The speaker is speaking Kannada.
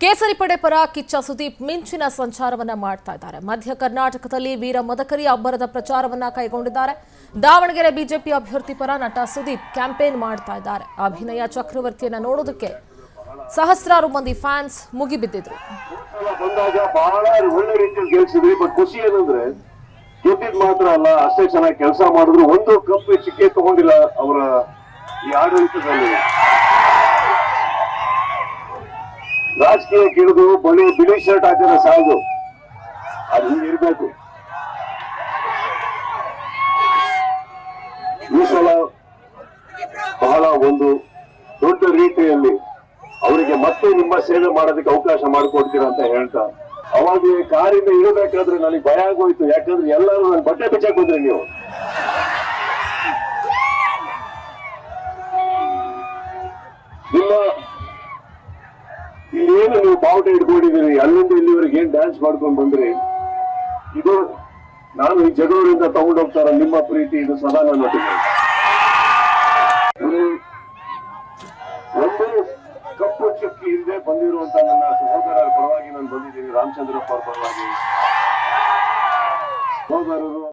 ಕೇಸರಿ ಪಡೆ ಪರ ಕಿಚ್ಚ ಸುದೀಪ್ ಮಿಂಚಿನ ಸಂಚಾರವನ್ನ ಮಾಡ್ತಾ ಇದ್ದಾರೆ ಮಧ್ಯ ಕರ್ನಾಟಕದಲ್ಲಿ ವೀರ ಮದಕರಿ ಅಬ್ಬರದ ಪ್ರಚಾರವನ್ನ ಕೈಗೊಂಡಿದ್ದಾರೆ ದಾವಣಗೆರೆ ಬಿಜೆಪಿ ಅಭ್ಯರ್ಥಿ ಪರ ನಟ ಸುದೀಪ್ ಕ್ಯಾಂಪೇನ್ ಮಾಡ್ತಾ ಇದ್ದಾರೆ ಅಭಿನಯ ಚಕ್ರವರ್ತಿಯನ್ನ ನೋಡೋದಕ್ಕೆ ಸಹಸ್ರಾರು ಮಂದಿ ಫ್ಯಾನ್ಸ್ ಮುಗಿಬಿದ್ದಿದ್ರು ಸಲ ಬಂದಾಗ ಬಹಳ ಒಳ್ಳೆ ರೀತಿಯಲ್ಲಿ ಗೆಲ್ಸಿದ್ವಿ ಬಟ್ ಖುಷಿ ಏನಂದ್ರೆ ಗೆದ್ದಿದ್ ಮಾತ್ರ ಅಲ್ಲ ಅಷ್ಟೇ ಚೆನ್ನಾಗಿ ಕೆಲಸ ಮಾಡಿದ್ರು ಒಂದು ಕಪ್ ಚಿಕ್ಕೆ ತಗೊಂಡಿಲ್ಲ ಅವರ ಈ ಆಡಳಿತದಲ್ಲಿ ರಾಜಕೀಯ ಗಿಳಿದು ಬಳಿ ಬಿಳಿ ಶರ್ಟ್ ಹಾಕಿದ್ರೆ ಸಾಲದು ಅದು ಹಿಂಗೆ ಇರ್ಬೇಕು ಈ ಸಲ ಬಹಳ ಒಂದು ದೊಡ್ಡ ರೀತಿಯಲ್ಲಿ ಅವರಿಗೆ ಮತ್ತೆ ನಿಮ್ಮ ಸೇವೆ ಮಾಡೋದಕ್ಕೆ ಅವಕಾಶ ಮಾಡಿಕೊಡ್ತೀರಾ ಅಂತ ಹೇಳ್ತಾ ಅವಾಗ ಈ ಕಾರಿಂದ ಇರಬೇಕಾದ್ರೆ ನನಗೆ ಭಯ ಆಗೋಯ್ತು ಯಾಕಂದ್ರೆ ಎಲ್ಲರೂ ನನ್ನ ಬಟ್ಟೆ ಬಿಚ್ಚಾಕ್ ಬಂದ್ರಿ ನೀವು ನಿಮ್ಮ ಇಲ್ಲೇನು ನೀವು ಬಾವುಟ ಇಟ್ಕೊಂಡಿದ್ದೀರಿ ಅಲ್ಲಿಂದ ಇಲ್ಲಿವರೆಗೆ ಏನ್ ಡ್ಯಾನ್ಸ್ ಮಾಡ್ಕೊಂಡು ಬಂದ್ರಿ ಇದು ನಾನು ಈ ಜಗಳೂರಿಂದ ತಗೊಂಡೋಗ್ತಾರ ನಿಮ್ಮ ಪ್ರೀತಿ ಇದು ಸದಾ ನನ್ನ ಒಟ್ಟಿಗೆ. ಇಲ್ಲಿ ಒಂದು ಕಪ್ಪು ಚುಕ್ಕಿ ಹಿಂದೆ ಬಂದಿರುವಂತ ನನ್ನ ಸಹೋದರರ ಪರವಾಗಿ ನಾನು ಬಂದಿದ್ದೀನಿ ರಾಮಚಂದ್ರಪ್ಪ ಅವ್ರ ಪರವಾಗಿ ಸಹೋದರರು